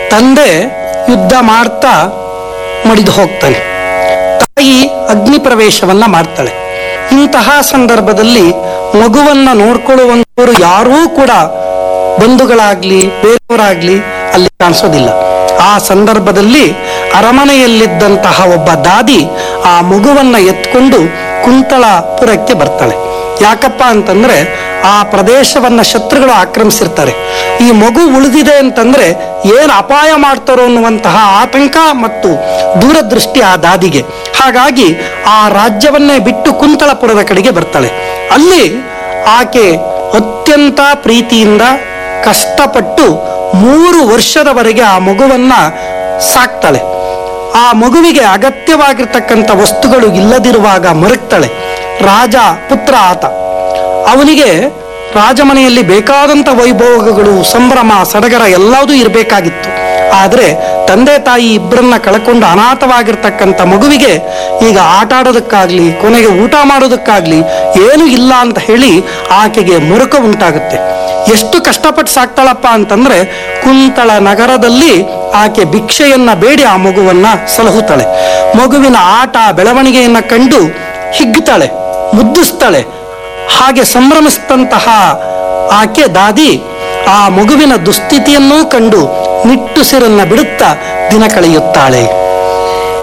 ತಂದೆ ಯುದ್ಧ ಮಾಡ್ತಾ ಮಡಿದು ಹೋಗ್ತಾನೆ ತಾಯಿ ಅಗ್ನಿ ಪ್ರವೇಶವನ್ನ ಮಾಡ್ತಾಳೆ ಇಂತಹ ಸಂದರ್ಭದಲ್ಲಿ ಮಗುವನ್ನ ನೋಡ್ಕೊಳ್ಳುವಂತವರು ಯಾರೂ ಕೂಡ ಬಂಧುಗಳಾಗ್ಲಿ ಬೇರೆಯವರಾಗ್ಲಿ ಅಲ್ಲಿ ಕಾಣಿಸೋದಿಲ್ಲ ಆ ಸಂದರ್ಭದಲ್ಲಿ ಅರಮನೆಯಲ್ಲಿದ್ದಂತಹ ಒಬ್ಬ ದಾದಿ ಆ ಮಗುವನ್ನ ಎತ್ಕೊಂಡು ಕುಂತಳಪುರಕ್ಕೆ ಬರ್ತಾಳೆ ಯಾಕಪ್ಪ ಅಂತಂದ್ರೆ ಆ ಪ್ರದೇಶವನ್ನ ಶತ್ರುಗಳು ಆಕ್ರಮಿಸಿರ್ತಾರೆ ಈ ಮಗು ಉಳಿದಿದೆ ಅಂತಂದ್ರೆ ಏನ್ ಅಪಾಯ ಮಾಡ್ತಾರೋ ಅನ್ನುವಂತಹ ಆತಂಕ ಮತ್ತು ದೂರದೃಷ್ಟಿ ಆ ದಾದಿಗೆ ಹಾಗಾಗಿ ಆ ರಾಜ್ಯವನ್ನೇ ಬಿಟ್ಟು ಕುಂತಳಪುರದ ಕಡೆಗೆ ಬರ್ತಾಳೆ ಅಲ್ಲಿ ಆಕೆ ಅತ್ಯಂತ ಪ್ರೀತಿಯಿಂದ ಕಷ್ಟಪಟ್ಟು ಮೂರು ವರ್ಷದವರೆಗೆ ಆ ಮಗುವನ್ನ ಸಾಕ್ತಾಳೆ ಆ ಮಗುವಿಗೆ ಅಗತ್ಯವಾಗಿರ್ತಕ್ಕಂಥ ವಸ್ತುಗಳು ಇಲ್ಲದಿರುವಾಗ ಮರುಗ್ತಾಳೆ ರಾಜ ಪುತ್ರ ಆತ ಅವನಿಗೆ ರಾಜಮನೆಯಲ್ಲಿ ಬೇಕಾದಂತ ವೈಭೋಗಗಳು ಸಂಭ್ರಮ ಸಡಗರ ಎಲ್ಲದೂ ಇರಬೇಕಾಗಿತ್ತು ಆದ್ರೆ ತಂದೆ ತಾಯಿ ಇಬ್ಬರನ್ನ ಕಳ್ಕೊಂಡು ಅನಾಥವಾಗಿರ್ತಕ್ಕಂಥ ಮಗುವಿಗೆ ಈಗ ಆಟ ಆಡೋದಕ್ಕಾಗ್ಲಿ ಕೊನೆಗೆ ಊಟ ಮಾಡೋದಕ್ಕಾಗ್ಲಿ ಏನು ಇಲ್ಲ ಅಂತ ಹೇಳಿ ಆಕೆಗೆ ಮುರುಕ ಉಂಟಾಗುತ್ತೆ ಎಷ್ಟು ಕಷ್ಟಪಟ್ಟು ಸಾಕ್ತಾಳಪ್ಪ ಅಂತಂದ್ರೆ ಕುಂತಳ ನಗರದಲ್ಲಿ ಆಕೆ ಭಿಕ್ಷೆಯನ್ನ ಬೇಡಿ ಆ ಮಗುವನ್ನ ಸಲಹುತ್ತಾಳೆ ಮಗುವಿನ ಆಟ ಬೆಳವಣಿಗೆಯನ್ನ ಕಂಡು ಹಿಗ್ತಾಳೆ ಮುದ್ದಿಸ್ತಾಳೆ ಹಾಗೆ ಸಂಭ್ರಮಿಸಿದಂತಹ ಆಕೆ ದಾದಿ ಆ ಮಗುವಿನ ದುಸ್ಥಿತಿಯನ್ನೂ ಕಂಡು ನಿಟ್ಟುಸಿರನ್ನ ಬಿಡುತ್ತಾ ದಿನ ಕಳೆಯುತ್ತಾಳೆ